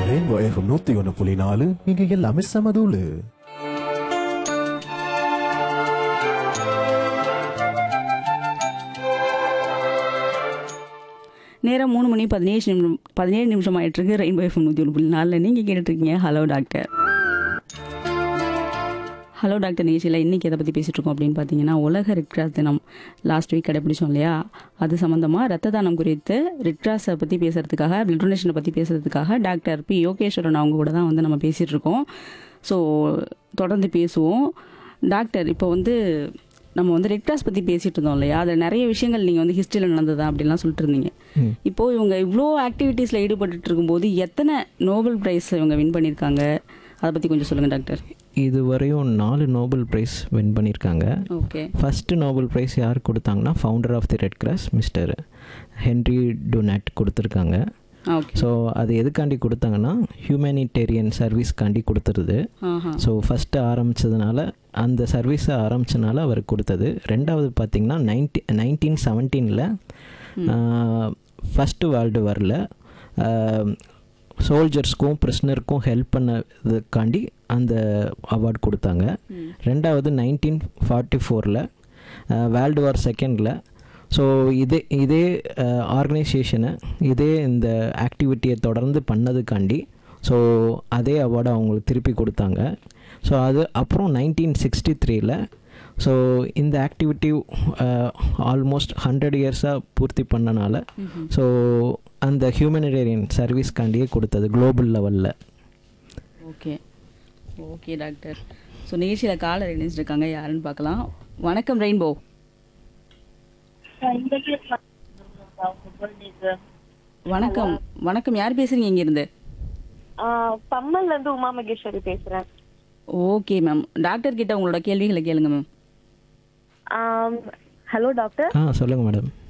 Rainbow FM நூத்தி ஒன்று புள்ளி நாலு இங்க எல்லாமே சமதூளு நேரம் மூணு மணி பதினேழு நிமிஷம் பதினேழு நிமிஷம் ஆயிட்டு இருக்கு ரெயின்போ எஃப்எம் நூற்றி ஒன்று புள்ளி நாலில் நீங்கள் கேட்டுட்ருக்கீங்க ஹலோ டாக்டர் ஹலோ டாக்டர் நிகழ்ச்சியில் இன்றைக்கி எதை பற்றி பேசிகிட்டு இருக்கோம் அப்படின்னு பார்த்தீங்கன்னா உலக ரெட் கிராஸ் தினம் லாஸ்ட் வீக் கடைப்பிடிச்சோம் இல்லையா அது சம்மந்தமாக ரத்த தானம் குறித்து ரெட் கிராஸை பற்றி பேசுகிறதுக்காக பிளட் டொனேஷனை பற்றி பேசுகிறதுக்காக டாக்டர் பி யோகேஸ்வரன் அவங்க கூட தான் வந்து நம்ம பேசிகிட்டு இருக்கோம் ஸோ தொடர்ந்து பேசுவோம் டாக்டர் இப்போ வந்து நம்ம வந்து ரெட் கிராஸ் பற்றி பேசிகிட்டு இருந்தோம் இல்லையா அதில் நிறைய விஷயங்கள் நீங்கள் வந்து ஹிஸ்ட்ரியில் நடந்ததா அப்படிலாம் சொல்லிட்டு இருந்தீங்க இப்போ இவங்க இவ்வளோ ஆக்டிவிட்டீஸில் ஈடுபட்டு இருக்கும்போது எத்தனை நோபல் பிரைஸ் இவங்க வின் பண்ணியிருக்காங்க அதை பற்றி கொஞ்சம் சொல்லுங்கள் டாக்டர் இதுவரையும் நாலு நோபல் ப்ரைஸ் வின் பண்ணியிருக்காங்க ஓகே ஃபஸ்ட்டு நோபல் ப்ரைஸ் யார் கொடுத்தாங்கன்னா founder of the red cross mister Henri Dunant கொடுத்துருக்காங்க ஓகே ஸோ அது எதுக்காண்டி கொடுத்தாங்கன்னா ஹியூமனிடேரியன் சர்வீஸ்க்காண்டி கொடுத்துருது ஆஹா ஸோ ஃபஸ்ட்டு ஆரம்பித்ததுனால அந்த சர்வீஸை ஆரம்பித்தனால அவர் கொடுத்தது ரெண்டாவது பார்த்திங்கன்னா நைன்டி நைன்டீன் செவன்டீனில் ஃபஸ்ட்டு வேர்ல்டு வாரில் சோல்ஜர்ஸ்க்கும் ப்ரிஸ்னருக்கும் ஹெல்ப் பண்ணதுக்காண்டி அந்த அவார்ட் கொடுத்தாங்க ம். ரெண்டாவது நைன்டீன் ஃபார்ட்டி ஃபோரில் வேர்ல்டு வார் செகண்டில் ஸோ இதே இதே ஆர்கனைசேஷனை இதே இந்த ஆக்டிவிட்டியை தொடர்ந்து பண்ணதுக்காண்டி ஸோ அதே அவார்டை அவங்களுக்கு திருப்பி கொடுத்தாங்க ஸோ அது அப்புறம் நைன்டீன் சிக்ஸ்டி த்ரீல ஸோ இந்த ஆக்டிவிட்டி ஆல்மோஸ்ட் ஹண்ட்ரட் இயர்ஸாக பூர்த்தி பண்ணனால ம்ஹும். ஸோ அந்த ஹியூமனிடேரியன் சர்வீஸ்க்காண்டியே கொடுத்தது குளோபல் லெவலில் ஓகே ஓகே டாக்டர் ஸோ நிகழ்ச்சியில் காலர் இணைஞ்சிருக்காங்க யாருன்னு பார்க்கலாம் வணக்கம் ரெயின்போ வணக்கம் வணக்கம் யார் பேசுறீங்க இங்கேருந்து பம்மல்ல இருந்து உமா மகேஸ்வரி பேசுறேன் ஓகே மேம் டாக்டர் கிட்ட உங்களோட கேள்விகளை கேளுங்க மேம் ஹலோ டாக்டர் ஆ சொல்லுங்கள் மேடம்